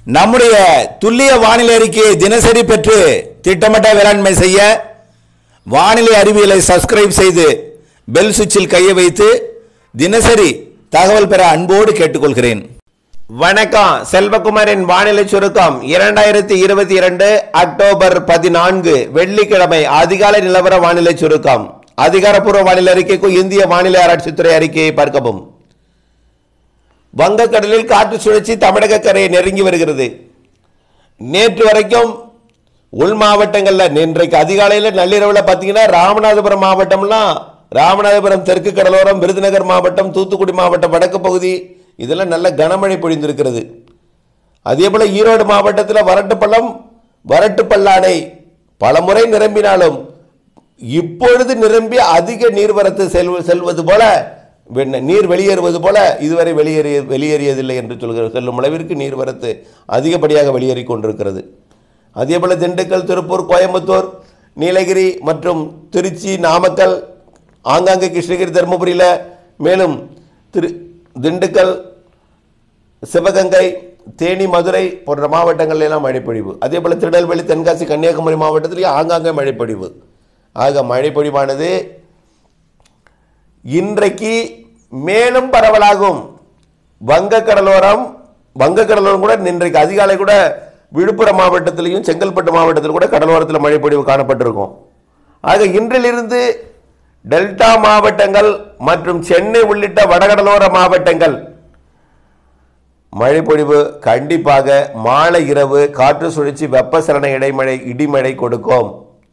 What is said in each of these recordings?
நம்முடைய துல்லிய வானிலை அறிக்கையை தினசரி பெற்று திட்டமிட்ட வேளாண்மை செய்ய வானிலை அறிவியலை சப்ஸ்கிரைப் செய்து பெல் சுவிட்சில் கையை வைத்து தினசரி தகவல் பெற அன்போடு கேட்டுக்கொள்கிறேன் வணக்கம் செல்வகுமாரின் வானிலை சுருக்கம் இரண்டாயிரத்தி இருபத்தி இரண்டு அக்டோபர் பதினான்கு வெள்ளிக்கிழமை அதிகாலை நிலவர வானிலை சுருக்கம் அதிகாரப்பூர்வ வானிலை அறிக்கைக்கும் இந்திய வானிலை ஆராய்ச்சித்துறை அறிக்கையை பார்க்கவும் வங்கக்கடலில் காற்று சுழற்சி தமிழக கரையை நெருங்கி வருகிறது நேற்று வரைக்கும் உள் மாவட்டங்களில் இன்றைக்கு அதிகாலையில் நள்ளிரவில் பார்த்தீங்கன்னா ராமநாதபுரம் மாவட்டம்லாம் ராமநாதபுரம் தெற்கு கடலோரம் விருதுநகர் மாவட்டம் தூத்துக்குடி மாவட்டம் வடக்கு பகுதி இதெல்லாம் நல்ல கனமழை பொழிந்திருக்கிறது அதே போல ஈரோடு மாவட்டத்தில் வரட்டுப்பள்ளம் வரட்டுப்பல்லானை பல முறை நிரம்பினாலும் இப்பொழுது நிரம்பி அதிக நீர்வரத்து செல்வ செல்வது போல வெண்ண- நீர் வெளியேறுவது போல இதுவரை வெளியேறிய வெளியேறியதில்லை என்று சொல்கிற செல்லும் அளவிற்கு நீர்வரத்து அதிகப்படியாக வெளியேறிக் கொண்டிருக்கிறது அதே போல திண்டுக்கல் திருப்பூர் கோயம்புத்தூர் நீலகிரி மற்றும் திருச்சி நாமக்கல் ஆங்காங்கே கிருஷ்ணகிரி தருமபுரியில் மேலும் திரு திண்டுக்கல் சிவகங்கை தேனி மதுரை போன்ற மாவட்டங்கள்ல எல்லாம் மழைப்பொழிவு அதே போல் திருநெல்வேலி தென்காசி கன்னியாகுமரி மாவட்டத்திலேயும் ஆங்காங்கே மழைப்பொழிவு ஆக மழைப்பொழிவானது இன்றைக்கு மேலும் பரவலாகும் வங்கக்கடலோரம் வங்கக்கடலோரம் கூட இன்றைக்கு அதிகாலை கூட விழுப்புரம் மாவட்டத்திலையும் செங்கல்பட்டு மாவட்டத்தில் கூட கடலோரத்தில் மழைப்பொழிவு காணப்பட்டிருக்கும் ஆக இன்றிலிருந்து டெல்டா மாவட்டங்கள் மற்றும் சென்னை உள்ளிட்ட வடகடலோர மாவட்டங்கள் மழைப்பொழிவு கண்டிப்பாக மாலை இரவு காற்று சுழற்சி வெப்பசலன இடைமழை இடிமழை கொடுக்கும்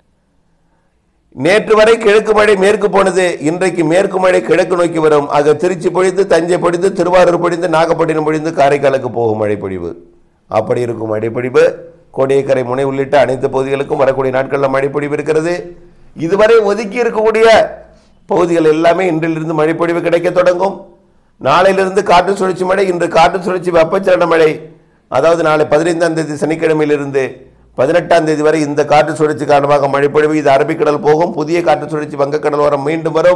நேற்று வரை கிழக்கு மழை மேற்கு போனது இன்றைக்கு மேற்கு மழை கிழக்கு நோக்கி வரும் ஆக திருச்சி பொழிந்து தஞ்சை பொழிந்து திருவாரூர் பொழிந்து நாகப்பட்டினம் பொழிந்து காரைக்காலுக்கு போகும் மழை பொழிவு அப்படி இருக்கும் மழை பொழிவு கோடியக்கரை முனை உள்ளிட்ட அனைத்து பகுதிகளுக்கும் வரக்கூடிய நாட்களில் மழை பொழிவு இருக்கிறது இதுவரை ஒதுக்கி இருக்கக்கூடிய பகுதிகள் எல்லாமே இன்றிலிருந்து மழை பொழிவு கிடைக்க தொடங்கும் நாளையிலிருந்து காற்று சுழற்சி மழை இன்று காற்று சுழற்சி வெப்பச்சலன மழை அதாவது நாளை பதினைந்தாம் தேதி சனிக்கிழமையிலிருந்து பதினெட்டாம் தேதி வரை இந்த காற்று சுழற்சி காரணமாக மழை பொழிவு இது அரபிக்கடல் போகும் புதிய காற்று சுழற்சி வங்கக்கடல் ஓரம் மீண்டும் வரும்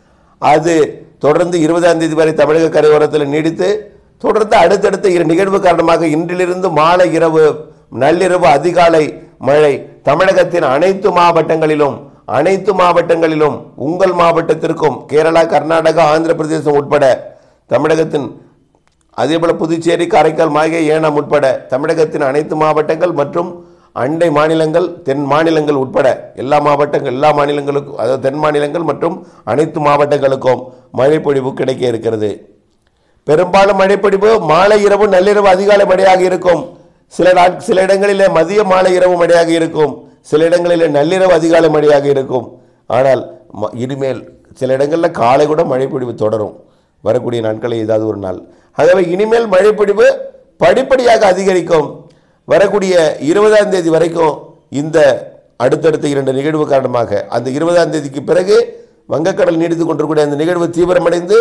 அது தொடர்ந்து இருபதாம் தேதி வரை தமிழக கரையோரத்தில் நீடித்து தொடர்ந்து அடுத்தடுத்த இரு நிகழ்வு காரணமாக இன்றிலிருந்து மாலை இரவு நள்ளிரவு அதிகாலை மழை தமிழகத்தின் அனைத்து மாவட்டங்களிலும் அனைத்து மாவட்டங்களிலும் உங்கள் மாவட்டத்திற்கும் கேரளா கர்நாடகா ஆந்திர பிரதேசம் உட்பட தமிழகத்தின் அதேபோல புதுச்சேரி காரைக்கால் மாகே ஏனாம் உட்பட தமிழகத்தின் அனைத்து மாவட்டங்கள் மற்றும் அண்டை மாநிலங்கள் தென் மாநிலங்கள் உட்பட எல்லா மாவட்டங்கள் எல்லா மாநிலங்களுக்கும் அதாவது தென் மாநிலங்கள் மற்றும் அனைத்து மாவட்டங்களுக்கும் மழைப்பொழிவு கிடைக்க இருக்கிறது பெரும்பாலும் மழைப்பொழிவு மாலை இரவு நள்ளிரவு அதிகாலை மழையாக இருக்கும் சில நாட் சில இடங்களிலே மதிய மாலை இரவு மழையாக இருக்கும் சில இடங்களிலே நள்ளிரவு அதிகாலை மழையாக இருக்கும் ஆனால் ம- இனிமேல் சில இடங்களில் காலை கூட மழைப்பொழிவு தொடரும் வரக்கூடிய நாட்களில் ஏதாவது ஒரு நாள் ஆகவே இனிமேல் மழைப்பொழிவு படிப்படியாக அதிகரிக்கும் வரக்கூடிய இருபதாம் தேதி வரைக்கும் இந்த அடுத்தடுத்த இரண்டு நிகழ்வு காரணமாக அந்த இருபதாம் தேதிக்கு பிறகு வங்கக்கடல் நீடித்துக் கொண்டிருக்கக்கூடிய அந்த நிகழ்வு தீவிரமடைந்து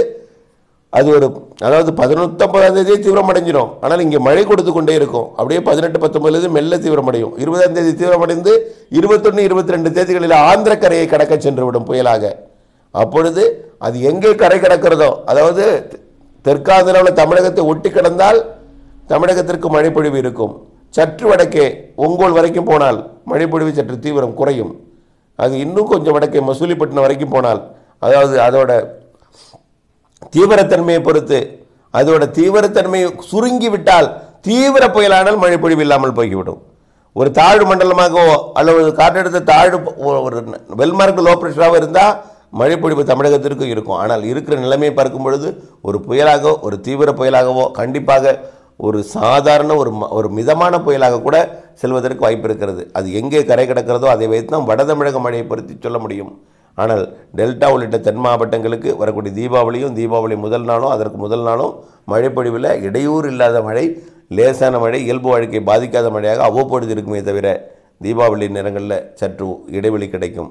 அது ஒரு அதாவது பதினொத்தொன்பதாம் தேதியே தீவிரமடைஞ்சிடும் ஆனால் இங்கே மழை கொடுத்து கொண்டே இருக்கும் அப்படியே பதினெட்டு பத்தொன்பதுலேருந்து மெல்ல தீவிரமடையும் இருபதாம் தேதி தீவிரமடைந்து இருபத்தொன்று இருபத்தி ரெண்டு தேதிகளில் ஆந்திர கரையை கடக்க சென்று விடும் புயலாக அப்பொழுது அது எங்கே கரை கடக்கிறதோ அதாவது தெற்காந்திராவில் தமிழகத்தை ஒட்டி கிடந்தால் தமிழகத்திற்கு மழைப்பொழிவு இருக்கும் சற்று வடக்கே ஒங்கோல் வரைக்கும் போனால் மழைப்பொழிவு சற்று தீவிரம் குறையும் அது இன்னும் கொஞ்சம் வடக்கே மசூலிப்பட்டினம் வரைக்கும் போனால் அதாவது அதோட தீவிரத்தன்மையை பொறுத்து அதோட தீவிரத்தன்மை சுருங்கி விட்டால் தீவிர புயலானால் மழை பொழிவு இல்லாமல் போய்விடும் ஒரு தாழ்வு மண்டலமாகவோ அல்லது காற்றழுத்த தாழ்வு ஒ- ஒரு வெல்மார்க் லோ ப்ரெஷராகவோ இருந்தால் மழைப்பொழிவு தமிழகத்திற்கு இருக்கும் ஆனால் இருக்கிற நிலைமையை பார்க்கும் பொழுது ஒரு புயலாகவோ ஒரு தீவிர புயலாகவோ கண்டிப்பாக ஒரு சாதாரண ஒரு ம- ஒரு மிதமான புயலாக கூட செல்வதற்கு வாய்ப்பு இருக்கிறது அது எங்கே கரை கிடக்கிறதோ அதை வைத்து தான் வட தமிழக மழையை பொருத்தி சொல்ல முடியும் ஆனால் டெல்டா உள்ளிட்ட தென் மாவட்டங்களுக்கு வரக்கூடிய தீபாவளியும் தீபாவளி முதல் நாளும் அதற்கு முதல் நாளும் மழைப்பொழிவில் இடையூறு இல்லாத மழை லேசான மழை இயல்பு வாழ்க்கையை பாதிக்காத மழையாக அவ்வப்பொழுது இருக்குமே தவிர தீபாவளி நேரங்களில் சற்று இடைவெளி கிடைக்கும்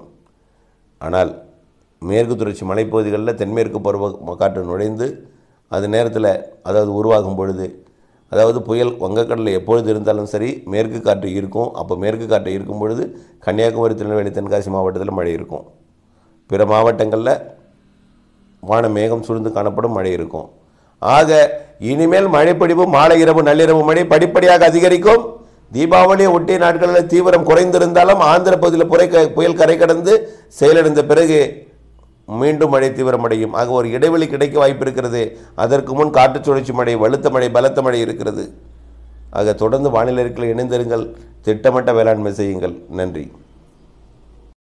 ஆனால் மேற்கு தொடர்ச்சி மலைப்பகுதிகளில் தென்மேற்கு பருவ காற்று நுழைந்து அது நேரத்தில் அதாவது உருவாகும் பொழுது அதாவது புயல் வங்கக்கடலில் எப்பொழுது இருந்தாலும் சரி மேற்கு காற்று இருக்கும் அப்போ மேற்கு காற்று இருக்கும் பொழுது கன்னியாகுமரி திருநெல்வேலி தென்காசி மாவட்டத்தில் மழை இருக்கும் பிற மாவட்டங்களில் வான மேகம் சூழ்ந்து காணப்படும் மழை இருக்கும் ஆக இனிமேல் மழைப்பொழிவு மாலை இரவு நள்ளிரவு மழை படிப்படியாக அதிகரிக்கும் தீபாவளியை ஒட்டிய நாட்களில் தீவிரம் குறைந்திருந்தாலும் ஆந்திர பகுதியில் புரை புயல் கரை கடந்து செயலிழந்த பிறகு மீண்டும் மழை தீவிரமடையும் ஆக ஒரு இடைவெளி கிடைக்க வாய்ப்பு இருக்கிறது அதற்கு முன் காற்றுச் சுழற்சி மழை வலுத்த மழை பலத்த மழை இருக்கிறது ஆக தொடர்ந்து வானிலை அறிக்கையில் இணைந்திருங்கள் திட்டமிட்ட வேளாண்மை செய்யுங்கள் நன்றி